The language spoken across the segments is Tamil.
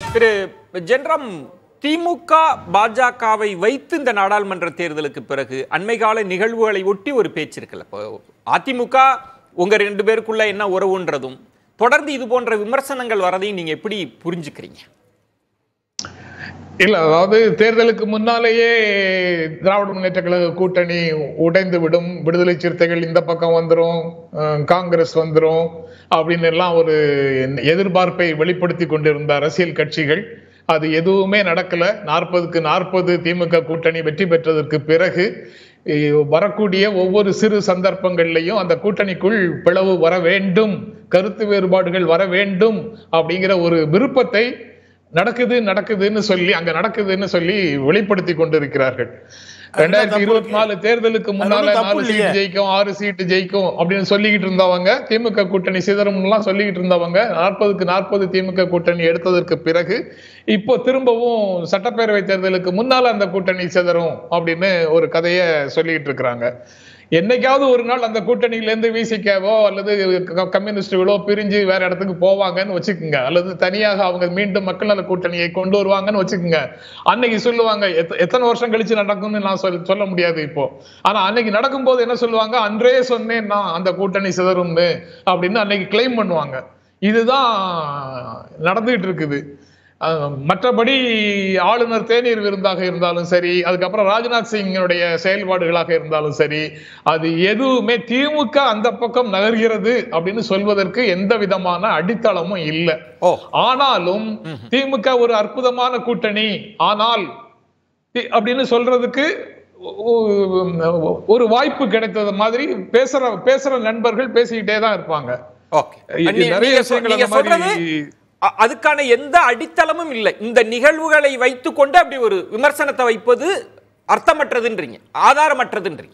திரு ஜென்ரம் திமுக பாஜகவை வைத்து இந்த நாடாளுமன்ற தேர்தலுக்கு பிறகு அண்மைகால நிகழ்வுகளை ஒட்டி ஒரு பேச்சு இருக்குல்ல இப்போ அதிமுக உங்க ரெண்டு பேருக்குள்ள என்ன உறவுன்றதும் தொடர்ந்து இது போன்ற விமர்சனங்கள் வரதையும் நீங்க எப்படி புரிஞ்சுக்கிறீங்க இல்ல அதாவது தேர்தலுக்கு முன்னாலேயே திராவிட முன்னேற்ற கழக கூட்டணி உடைந்து விடும் விடுதலை சிறுத்தைகள் இந்த பக்கம் வந்துரும் அஹ் காங்கிரஸ் வந்துரும் அப்படின்னு எல்லாம் ஒரு எதிர்பார்ப்பை வெளிப்படுத்தி கொண்டிருந்த அரசியல் கட்சிகள் அது எதுவுமே நடக்கல நாற்பதுக்கு நாற்பது திமுக கூட்டணி வெற்றி பெற்றதற்கு பிறகு இ- வரக்கூடிய ஒவ்வொரு சிறு சந்தர்ப்பங்கள்லையும் அந்த கூட்டணிக்குள் பிளவு வர வேண்டும் கருத்து வேறுபாடுகள் வர வேண்டும் அப்படிங்கிற ஒரு விருப்பத்தை நடக்குது நடக்குதுன்னு சொல்லி அங்க நடக்குதுன்னு சொல்லி வெளிப்படுத்தி கொண்டிருக்கிறார்கள் ரெண்டாயிரத்தி இருபத்தி நாலு தேர்தலுக்கு முன்னால ஒண்ணும் தப்பு நாலு இல்லையே. சீட்டு ஜெயிக்கும் ஆறு சீட்டு ஜெயிக்கும் அப்படின்னு சொல்லிக்கிட்டு இருந்தவங்க திமுக கூட்டணி சிதறும் எல்லாம் சொல்லிக்கிட்டு இருந்தவங்க நாற்பதுக்கு நாற்பது திமுக கூட்டணி எடுத்ததற்கு பிறகு இப்போ திரும்பவும் சட்டப்பேரவை தேர்தலுக்கு முன்னால அந்த கூட்டணி சிதறும் அப்படின்னு ஒரு கதையை சொல்லிக்கிட்டு இருக்கிறாங்க என்னைக்காவது ஒரு நாள் அந்த கூட்டணியில இருந்து விசிகாவோ அல்லது க- கம்யூனிஸ்டுகளோ பிரிஞ்சு வேற இடத்துக்கு போவாங்கன்னு வச்சுக்கோங்க அல்லது தனியாக அவங்க மீண்டும் மக்கள் நல கூட்டணியை கொண்டு வருவாங்கன்னு வச்சுக்கோங்க அன்னைக்கு சொல்லுவாங்க எத்த- எத்தனை வருஷம் கழிச்சு நடக்கும்னு நான் சொல் சொல்ல முடியாது இப்போ ஆனா அன்னைக்கு நடக்கும்போது என்ன சொல்லுவாங்க அன்றே சொன்னேன் நான் அந்த கூட்டணி சிதறும்னு அப்படின்னு அன்னைக்கு கிளைம் பண்ணுவாங்க இதுதான் நடந்துகிட்டு இருக்குது அஹ் மற்றபடி ஆளுநர் தேநீர் விருந்தாக இருந்தாலும் சரி அதுக்கப்புறம் ராஜ்நாத் சிங்கினுடைய செயல்பாடுகளாக இருந்தாலும் சரி அது எதுவுமே திமுக அந்த பக்கம் நகர்கிறது அப்படின்னு சொல்வதற்கு எந்த விதமான அடித்தளமும் இல்லை ஓ ஆனாலும் திமுக ஒரு அற்புதமான கூட்டணி ஆனால் தி- அப்படின்னு சொல்றதுக்கு ஒ- ஒ- ஒரு வாய்ப்பு கிடைத்தது மாதிரி பேசுற பேசுற நண்பர்கள் பேசிக்கிட்டே தான் இருப்பாங்க ஓகே இது நீ- நிறைய நீங்க சொ- விஷயங்கள் நீங்க அந்த மாதிரி- சொல்றது அ- அதுக்கான எந்த அடித்தளமும் இல்லை இந்த நிகழ்வுகளை வைத்துக்கொண்டு அப்படி ஒரு விமர்சனத்தை வைப்பது அர்த்தமற்றதுன்றீங்க ஆதாரமற்றதுன்றீங்க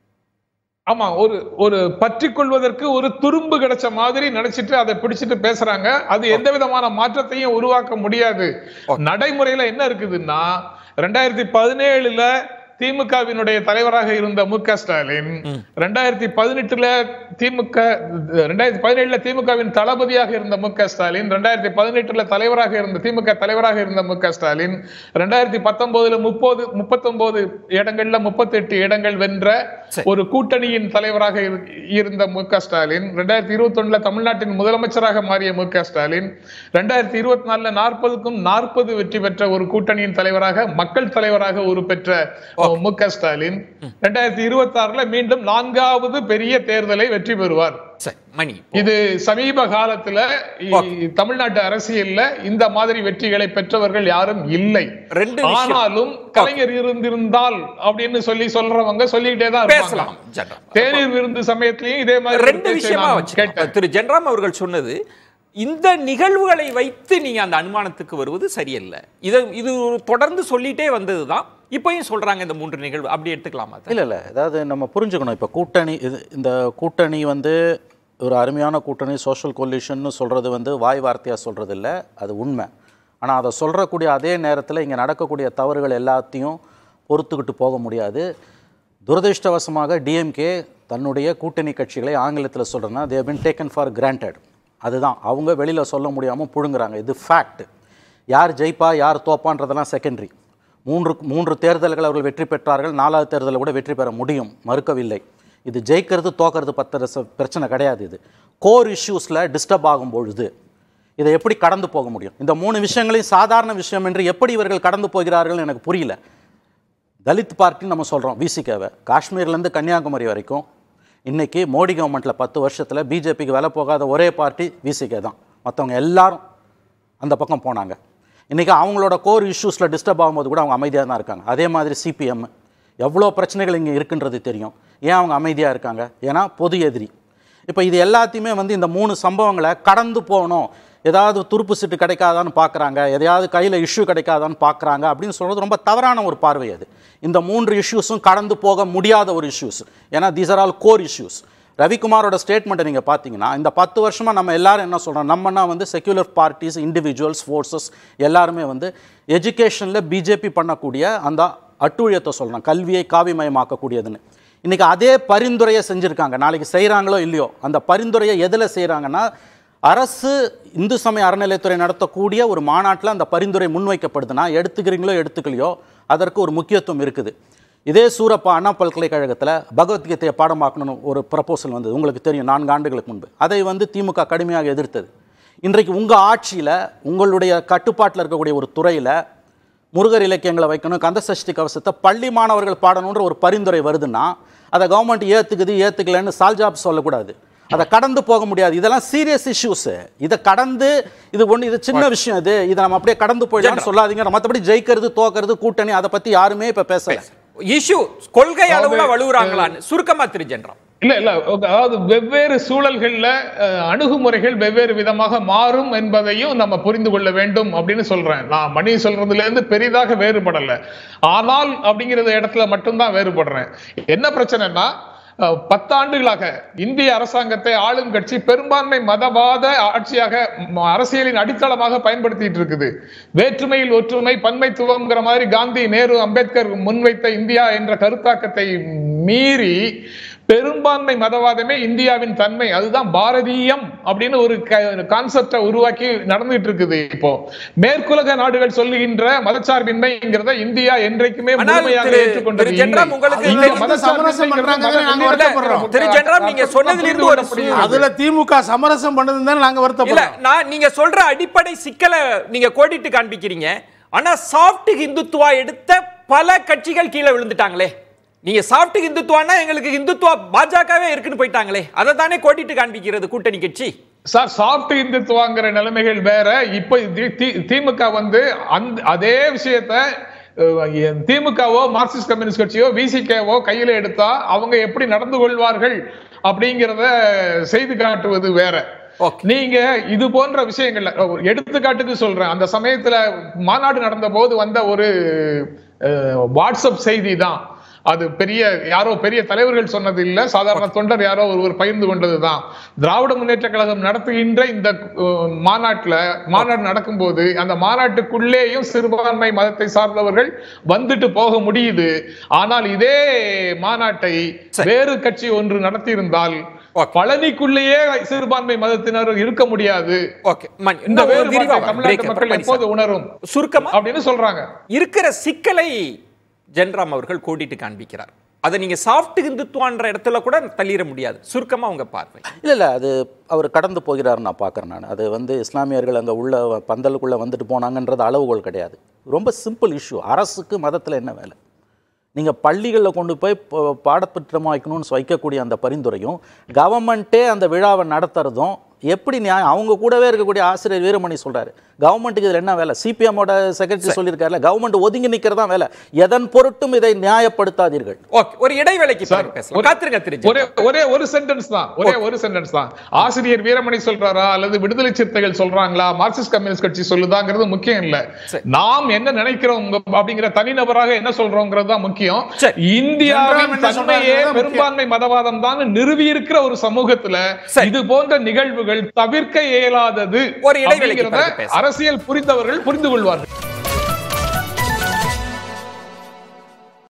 ஆமா ஒரு ஒரு பற்றி கொள்வதற்கு ஒரு துரும்பு கிடைச்ச மாதிரி நினைச்சிட்டு அதை பிடிச்சிட்டு பேசுறாங்க அது எந்த விதமான மாற்றத்தையும் உருவாக்க முடியாது நடைமுறையில என்ன இருக்குதுன்னா ரெண்டாயிரத்தி பதினேழுல திமுகவினுடைய தலைவராக இருந்த மு க ஸ்டாலின் ரெண்டாயிரத்தி பதினெட்டுல திமுக ரெண்டாயிரத்தி பதினேழுல திமுகவின் தளபதியாக இருந்த மு க ஸ்டாலின் ரெண்டாயிரத்தி பதினெட்டுல தலைவராக இருந்த திமுக தலைவராக இருந்த மு க ஸ்டாலின் ரெண்டாயிரத்தி பத்தொன்பதுல முப்பது முப்பத்தொன்பது இடங்கள்ல முப்பத்தெட்டு இடங்கள் வென்ற சரி. ஒரு கூட்டணியின் தலைவராக இரு- இருந்த மு க ஸ்டாலின் ரெண்டாயிரத்தி இருபத்தி ஒண்ணுல தமிழ்நாட்டின் முதலமைச்சராக மாறிய மு க ஸ்டாலின் ரெண்டாயிரத்தி இருபத்தி நாலுல நாற்பதுக்கும் நாற்பது வெற்றி பெற்ற ஒரு கூட்டணியின் தலைவராக மக்கள் தலைவராக ஒரு பெற்ற அஹ், மு க ஸ்டாலின் ரெண்டாயிரத்தி இருபத்தி ஆறுல மீண்டும் நான்காவது பெரிய தேர்தலை வெற்றி பெறுவார் சரி மணி இது சமீப காலத்துல இ- தமிழ்நாட்டு அரசியல்ல இந்த மாதிரி வெற்றிகளை பெற்றவர்கள் யாரும் இல்லை ரெண்டு விஷயம். ஆனாலும் கலைஞர் இருந்திருந்தால் அப்படின்னு சொல்லி சொல்றவங்க சொல்லிக்கிட்டே தான் இருப்பாங்க பேசலாம் ஜென்ரம் தேநீர் விருந்து சமயத்திலையும் இதே மாதிரி ஒரு ரெண்டு பேச்சை விஷயமா நான் வச்சு கேட்டேன் திரு ஜென்ராம் அவர்கள் சொன்னது இந்த நிகழ்வுகளை வைத்து நீங்க அந்த அனுமானத்துக்கு வருவது சரியில்லை இதை இது ஒரு தொடர்ந்து சொல்லிட்டே வந்ததுதான் இப்பயும் சொல்றாங்க இந்த மூன்று நிகழ்வு அப்படி எடுத்துக்கலாமா அதை? இல்லை இல்லை அதாவது நம்ம புரிஞ்சுக்கணும் இப்போ கூட்டணி இது இந்த கூட்டணி வந்து ஒரு அருமையான கூட்டணி சோஷியல் கொல்யூஷன்னு சொல்கிறது வந்து வாய் வார்த்தையாக சொல்கிறது இல்லை அது உண்மை ஆனால் அதை சொல்கிறக்கூடிய அதே நேரத்தில் இங்கே நடக்கக்கூடிய தவறுகள் எல்லாத்தையும் பொறுத்துக்கிட்டு போக முடியாது துரதிர்ஷ்டவசமாக டிஎம்கே தன்னுடைய கூட்டணி கட்சிகளை ஆங்கிலத்தில் சொல்கிறேன்னா they been taken for granted அதுதான் அவங்க வெளியில் சொல்ல முடியாமல் புழுங்குறாங்க இது ஃபேக்ட் யார் ஜெயிப்பா யார் தோப்பான்றதெல்லாம் செகண்டரி மூன்று மூன்று தேர்தல்கள் அவர்கள் வெற்றி பெற்றார்கள் நாலாவது தேர்தலில் கூட வெற்றி பெற முடியும் மறுக்கவில்லை இது ஜெயிக்கிறது தோக்கிறது பத்திர ச- பிரச்சனை கிடையாது இது கோர் இஷ்யூஸில் டிஸ்டர்ப் ஆகும் பொழுது இதை எப்படி கடந்து போக முடியும் இந்த மூணு விஷயங்களையும் சாதாரண விஷயம் என்று எப்படி இவர்கள் கடந்து போகிறார்கள் எனக்கு புரியல தலித் பார்ட்டின்னு நம்ம சொல்கிறோம் விசிகாவை காஷ்மீர்லேருந்து கன்னியாகுமரி வரைக்கும் இன்னைக்கு மோடி கவர்மெண்ட்டில் பத்து வருஷத்தில் பிஜேபிக்கு விலை போகாத ஒரே பார்ட்டி விசிகே தான் மற்றவங்க எல்லாரும் அந்த பக்கம் போனாங்க இன்றைக்கி அவங்களோட கோர் இஷ்யூஸில் டிஸ்டர்ப் ஆகும்போது கூட அவங்க அமைதியாக தான் இருக்காங்க அதே மாதிரி சிபிஎம் எவ்வளோ பிரச்சனைகள் இங்கே இருக்குன்றது தெரியும் ஏன் அவங்க அமைதியாக இருக்காங்க ஏன்னா பொது எதிரி இப்போ இது எல்லாத்தையுமே வந்து இந்த மூணு சம்பவங்களை கடந்து போகணும் ஏதாவது துருப்பு சீட்டு கிடைக்காதான்னு பார்க்குறாங்க எதையாவது கையில் இஷ்யூ கிடைக்காதான்னு பார்க்குறாங்க அப்படின்னு சொல்கிறது ரொம்ப தவறான ஒரு பார்வை அது இந்த மூன்று இஷ்யூஸும் கடந்து போக முடியாத ஒரு இஷ்யூஸ் ஏன்னா these are all core issues ரவிக்குமாரோட ஸ்டேட்மெண்ட்டை நீங்கள் பார்த்தீங்கன்னா இந்த பத்து வருஷமாக நம்ம எல்லாரும் என்ன சொல்கிறோம் நம்மனா வந்து செக்யூலர் பார்ட்டிஸ் இண்டிவிஜுவல்ஸ் ஃபோர்ஸஸ் எல்லாருமே வந்து எஜுகேஷனில் பிஜேபி பண்ணக்கூடிய அந்த அட்டூழியத்தை சொல்கிறோம் கல்வியை காவிமயமாக்கக்கூடியதுன்னு இன்றைக்கி அதே பரிந்துரையை செஞ்சுருக்காங்க நாளைக்கு செய்கிறாங்களோ இல்லையோ அந்த பரிந்துரையை எதில் செய்கிறாங்கன்னா அரசு இந்து சமய அறநிலையத்துறை நடத்தக்கூடிய ஒரு மாநாட்டில் அந்த பரிந்துரை முன்வைக்கப்படுதுன்னா எடுத்துக்கிறீங்களோ எடுத்துக்கலையோ அதற்கு ஒரு முக்கியத்துவம் இருக்குது இதே சூரப்பா அண்ணா பல்கலைக்கழகத்தில் பகவத்கீதையை பாடமாக்கணும்னு ஒரு ப்ரப்போசல் வந்தது உங்களுக்கு தெரியும் நான்கு ஆண்டுகளுக்கு முன்பு அதை வந்து திமுக கடுமையாக எதிர்த்தது இன்றைக்கு உங்கள் ஆட்சியில் உங்களுடைய கட்டுப்பாட்டில் இருக்கக்கூடிய ஒரு துறையில் முருகர் இலக்கியங்களை வைக்கணும் கந்த சஷ்டி கவசத்தை பள்ளி மாணவர்கள் பாடணுன்ற ஒரு பரிந்துரை வருதுன்னா அதை கவர்மெண்ட் ஏற்றுக்குது ஏற்றுக்கலைன்னு சால்ஜாப் சொல்லக்கூடாது அதை கடந்து போக முடியாது இதெல்லாம் சீரியஸ் இஷ்யூஸ் இதை கடந்து இது ஒன்று இது சின்ன விஷயம் இது இதை நம்ம அப்படியே கடந்து போயிடலாம்னு சொல்லாதீங்க மற்றபடி ஜெயிக்கிறது தோக்கிறது கூட்டணி அதை பற்றி யாருமே இப்போ பேசல இஷ்யூ கொள்கை அளவுல வலுவுறாங்களான்னு சுருக்கமா திரு ஜென்ரம் இல்ல இல்ல அதாவது வெவ்வேறு சூழல்கள்ல அஹ், அணுகுமுறைகள் வெவ்வேறு விதமாக மாறும் என்பதையும் நம்ம புரிந்து கொள்ள வேண்டும் அப்படின்னு சொல்றேன் நான் மணி சொல்றதுல இருந்து பெரிதாக வேறுபடல ஆனால் அப்படிங்கிற இடத்துல மட்டும்தான் வேறுபடுறேன் என்ன பிரச்சனைனா அஹ், பத்தாண்டுகளாக இந்திய அரசாங்கத்தை ஆளும் கட்சி பெரும்பான்மை மதவாத ஆட்சியாக ம- அரசியலின் அடித்தளமாக பயன்படுத்திட்டு இருக்குது வேற்றுமையில் ஒற்றுமை பன்மைத்துவம்ங்கிற மாதிரி காந்தி நேரு அம்பேத்கர் முன்வைத்த இந்தியா என்ற கருத்தாக்கத்தை மீறி பெரும்பான்மை மதவாதமே இந்தியாவின் தன்மை அதுதான் பாரதீயம் அப்படின்னு ஒரு கான்செப்டை உருவாக்கி நடந்துட்டு இருக்குது இப்போ மேற்குலக நாடுகள் சொல்லுகின்ற மதச்சார்பின்மைங்கிறத இந்தியா என்றைக்குமே ஆனால் முழுமையாக திரு- ஏற்றுக்கொண்டது திரு ஜென்ராம் இல்லை. உங்களுக்கு இங்க தெரியும். சமரசம் பண்றாங்கன்னு நாங்க மத- வருத்தப்படுறோம். திரு ஜென்ராம், நீங்க சொன்னதிலிருந்து ஒரு சு- அதுல திமுக சமரசம் பண்ணதுன்னு தானே நாங்க இல்ல வருத்தப்படுறோம் நான் நீங்க சொல்ற அடிப்படை சிக்கலை நீங்க கோடிட்டு காண்பிக்கிறீங்க ஆனா சாஃப்ட் ஹிந்துத்துவா எடுத்த பல கட்சிகள் கீழே விழுந்துட்டாங்களே நீங்க சாஃப்ட் ஹிந்துத்துவானா எங்களுக்கு ஹிந்துத்துவா பாஜகவே இருக்குன்னு போயிட்டாங்களே அதை தானே கோடிட்டு காண்பிக்கிறது கூட்டணி கட்சி சார் சாஃப்ட் இந்துத்துவாங்கிற நிலைமைகள் வேற இப்ப தி- தி- திமுக வந்து அந்த அதே விஷயத்த அஹ், திமுகவோ மார்க்சிஸ்ட் கம்யூனிஸ்ட் கட்சியோ விசிகேவோ கையில எடுத்தா அவங்க எப்படி நடந்து கொள்வார்கள் அப்படிங்கிறத செய்து காட்டுவது வேற Okay. நீங்க இது போன்ற விஷயங்கள்ல ஒரு எடுத்துக்காட்டுக்கு சொல்றேன் அந்த சமயத்துல மாநாடு நடந்த போது வந்த ஒரு அஹ், வாட்ஸ்அப் செய்தி தான் அது பெரிய யாரோ பெரிய தலைவர்கள் சொன்னது இல்ல சாதாரண தொண்டர் யாரோ ஒருவர் பகிர்ந்து கொண்டதுதான் திராவிட முன்னேற்ற கழகம் நடத்துகின்ற இந்த அஹ், மாநாட்டுல மாநாடு நடக்கும்போது அந்த மாநாட்டுக்குள்ளேயும் சிறுபான்மை மதத்தை சார்ந்தவர்கள் வந்துட்டு போக முடியுது ஆனால் இதே மாநாட்டை வேறு கட்சி ஒன்று நடத்தியிருந்தால் Okay. பழனிக்குள்ளேயே சிறுபான்மை மதத்தினர் இருக்க முடியாது ஓகே மணி இந்த இன்னும் ஒரு விரிவா வேறுபாட்டை break தமிழ்நாட்டு அப்புறம் மக்கள் மணி எப்போது சார். உணரும் சுருக்கமா அப்படின்னு சொல்றாங்க இருக்கிற சிக்கலை ஜென்ராம் அவர்கள் கோடிட்டு காண்பிக்கிறார் அதை நீங்க சாஃப்ட் ஹிந்துத்துவான்ற இடத்துல கூட தள்ளிட முடியாது சுருக்கமா உங்க பார்வை இல்லை இல்லை அது அவர் கடந்து போகிறாருன்னு நான் பார்க்குறேன் நான் அது வந்து இஸ்லாமியர்கள் அங்கே உள்ள பந்தலுக்குள்ளே வந்துட்டு போனாங்கன்றது அளவுகோல் கிடையாது ரொம்ப சிம்பிள் இஷ்யூ அரசுக்கு மதத்தில் என்ன வேலை நீங்கள் பள்ளிகளில் கொண்டு போய் ப- பாடத்திட்டமாக வைக்கணும்னு வைக்கக்கூடிய அந்த பரிந்துரையும் கவர்மெண்ட்டே அந்த விழாவை நடத்துறதும் எப்படி நியாயம் அவங்க கூடவே இருக்கக்கூடிய ஆசிரியர் வீரமணி சொல்றாரு கவர்மெண்ட்டுக்கு இதில் என்ன வேலை சிபிஎம்மோட செக்ரட்டரி சொல்லியிருக்காருல கவர்மெண்ட் ஒதுங்கி நிற்கிறதா வேலை எதன் பொருட்டும் இதை நியாயப்படுத்தாதீர்கள் ஓகே ஒரு இடைவேளைக்கு பிறகு பேசலாம் ஒரு- காத்திருங்க திரு ஒரே ஒரே ஒரு சென்டென்ஸ் தான் ஒரே ஒரு சென்டென்ஸ் தான் ஆசிரியர் வீரமணி சொல்றாரா அல்லது விடுதலை சிறுத்தைகள் சொல்றாங்களா மார்க்சிஸ்ட் கம்யூனிஸ்ட் கட்சி சொல்லுதாங்கிறது முக்கியம் இல்ல சரி. நாம் என்ன நினைக்கிறோம் அப்படிங்கிற தனிநபராக என்ன சொல்றோங்கிறது தான் முக்கியம் சரி. இந்தியாவின் ஜென்ராம் என்ன தன்மையே சொல்றாருங்கிறது தான் பெரும்பான்மை மதவாதம் தான் நிறுவி இருக்கிற ஒரு சமூகத்துல சரி. இது போன்ற நிகழ்வுகள் தவிர்க்க இயலாதது ஒரு இடைவேளைக்கு அப்படிங்கிறத பிறகு பேசலாம். அரசியல் புரிந்தவர்கள் புரிந்து கொள்வார்கள்